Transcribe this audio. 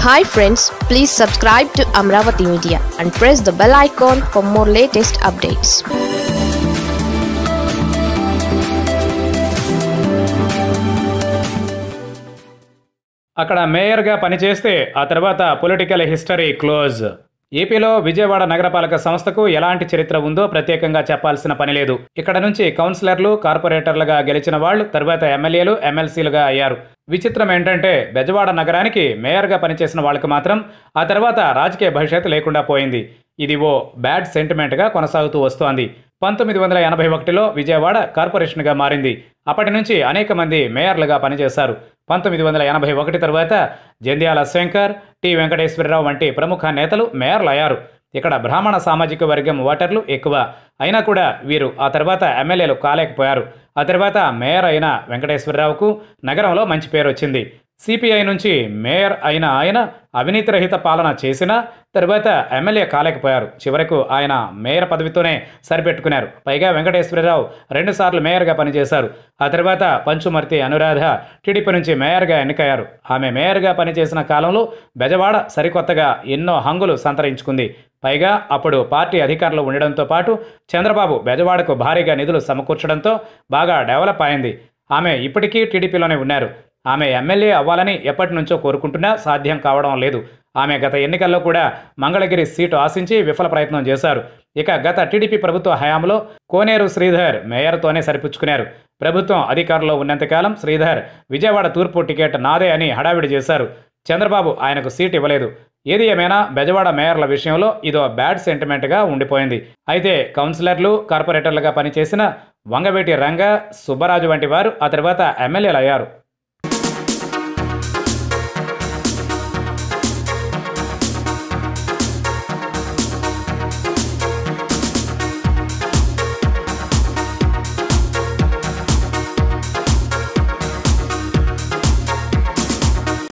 hi friends please subscribe to Amaravati media and press the bell icon for more latest updates అక్కడ మేయర్గా పనిచేస్తే ఆ తర్వాత పొలిటికల్ హిస్టరీ క్లోజ్ ఏపీలో విజయవాడ నగరపాలక సంస్థకు ఎలాంటి చరిత్ర ఉందో ప్రత్యేకంగా చెప్పాల్సిన పని లేదు ఇక్కడ నుంచి కౌన్సిలర్లు కార్పొరేటర్లుగా గెలిచిన వాళ్ళు తర్వాత ఎమ్మెల్యేలు ఎమ్మెల్సీలుగా అయ్యారు విచిత్రం ఏంటంటే బెజవాడ నగరానికి మేయర్గా పనిచేసిన వాళ్ళకి మాత్రం ఆ తర్వాత రాజకీయ భవిష్యత్తు లేకుండా పోయింది ఇది ఓ బ్యాడ్ సెంటిమెంట్గా కొనసాగుతూ వస్తోంది పంతొమ్మిది వందల ఎనభై ఒకటిలో విజయవాడ కార్పొరేషన్గా మారింది అప్పటి నుంచి అనేక మంది మేయర్లుగా పనిచేశారు పంతొమ్మిది వందల ఎనభై ఒకటి తరువాత జంధ్యాల శంకర్ టి వెంకటేశ్వరరావు వంటి ప్రముఖ నేతలు మేయర్లు అయ్యారు ఇక్కడ బ్రాహ్మణ సామాజిక వర్గం ఓటర్లు ఎక్కువ అయినా కూడా వీరు ఆ తర్వాత ఎమ్మెల్యేలు కాలేకపోయారు ఆ తర్వాత మేయర్ అయిన వెంకటేశ్వరరావుకు నగరంలో మంచి పేరు వచ్చింది సిపిఐ నుంచి మేయర్ అయిన ఆయన అవినీతి రహిత పాలన చేసినా తరువాత ఎమ్మెల్యే కాలేకపోయారు చివరకు ఆయన మేయర్ పదవితోనే సరిపెట్టుకున్నారు పైగా వెంకటేశ్వరరావు రెండుసార్లు మేయర్గా పనిచేశారు ఆ తర్వాత పంచుమర్తి అనురాధ టీడీపీ నుంచి మేయర్గా ఎన్నికయ్యారు ఆమె మేయర్గా పనిచేసిన కాలంలో బెజవాడ సరికొత్తగా ఎన్నో హంగులు సంతరించుకుంది పైగా అప్పుడు పార్టీ అధికారంలో ఉండడంతో పాటు చంద్రబాబు బెజవాడకు భారీగా నిధులు సమకూర్చడంతో బాగా డెవలప్ అయింది ఆమె ఇప్పటికీ టీడీపీలోనే ఉన్నారు ఆమె ఎమ్మెల్యే అవ్వాలని ఎప్పటి నుంచో కోరుకుంటున్నా సాధ్యం కావడం లేదు ఆమె గత ఎన్నికల్లో కూడా మంగళగిరి సీటు ఆశించి విఫల ప్రయత్నం చేశారు ఇక గత టీడీపీ ప్రభుత్వ హయాంలో కోనేరు శ్రీధర్ మేయర్తోనే సరిపుచ్చుకున్నారు ప్రభుత్వం అధికారంలో ఉన్నంతకాలం శ్రీధర్ విజయవాడ తూర్పు టికెట్ నాదే అని హడావిడి చేశారు చంద్రబాబు ఆయనకు సీట్ ఇవ్వలేదు ఏది ఏమైనా బెజవాడ మేయర్ల విషయంలో ఇదో బ్యాడ్ సెంటిమెంట్గా ఉండిపోయింది అయితే కౌన్సిలర్లు కార్పొరేటర్లుగా పనిచేసిన వంగవేటి రంగ సుబ్బరాజు వంటి వారు ఆ తర్వాత ఎమ్మెల్యేలు అయ్యారు